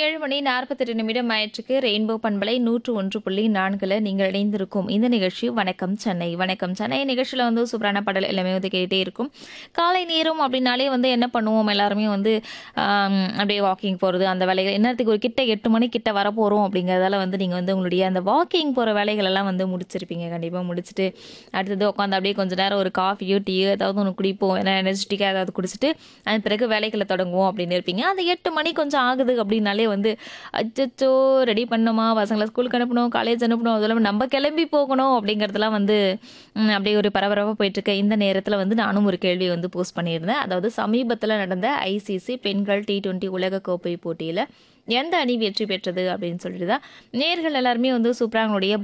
ஏழு மணி நாற்பத்தெட்டு நிமிடம் ஆயிற்றுக்கு ரெயின்போ பண்பலை நூற்று ஒன்று புள்ளி நான்கில் நீங்கள் இணைந்திருக்கும் இந்த நிகழ்ச்சி வணக்கம் சென்னை வணக்கம் சென்னை நிகழ்ச்சியில் வந்து சூப்பரான பாடல் எல்லாமே வந்து கேட்டே இருக்கும் காலை நேரம் அப்படின்னாலே வந்து என்ன பண்ணுவோம் எல்லாருமே வந்து ஆம், அப்படியே வாக்கிங் போகிறது அந்த வேலைகள் என்னத்துக்கு ஒரு கிட்ட எட்டு மணி கிட்ட வர போகிறோம் அப்படிங்கிறதால வந்து நீங்கள் வந்து உங்களுடைய அந்த வாக்கிங் போகிற வேலைகள் எல்லாம் வந்து முடிச்சிருப்பீங்க கண்டிப்பாக முடிச்சுட்டு அடுத்தது உட்காந்து அப்படியே கொஞ்ச நேரம் ஒரு காஃபியோ டீயோ ஏதாவது ஒன்று குடிப்போம் ஏன்னா எனர்ஜெட்டிக்காக ஏதாவது குடிச்சிட்டு அதன் பிறகு வேலைகளை தொடங்குவோம் அப்படின்னு இருப்பீங்க அந்த எட்டு மணி கொஞ்சம் ஆகுது அப்படின்னாலே வந்து அச்சச்சோ ரெடி பண்ணணுமா பசங்களை ஸ்கூலுக்கு அனுப்பணும் காலேஜ் அனுப்பணும் அதுவும் இல்லாமல் நம்ம கிளம்பி போகணும் அப்படிங்கிறதுலாம் வந்து ம், அப்படியே ஒரு பரபரப்பாக போயிட்டுருக்க இந்த நேரத்தில் வந்து நானும் ஒரு கேள்வி வந்து போஸ்ட் பண்ணியிருந்தேன் அதாவது சமீபத்தில் நடந்த ஐசிசி பெண்கள் டி டுவெண்ட்டி உலகக்கோப்பை போட்டியில் எந்த அணி வெற்றி பெற்றது அப்படின்னு சொல்லிட்டு தான் நேர்கள் எல்லாருமே வந்து சூப்பராக அவங்களுடைய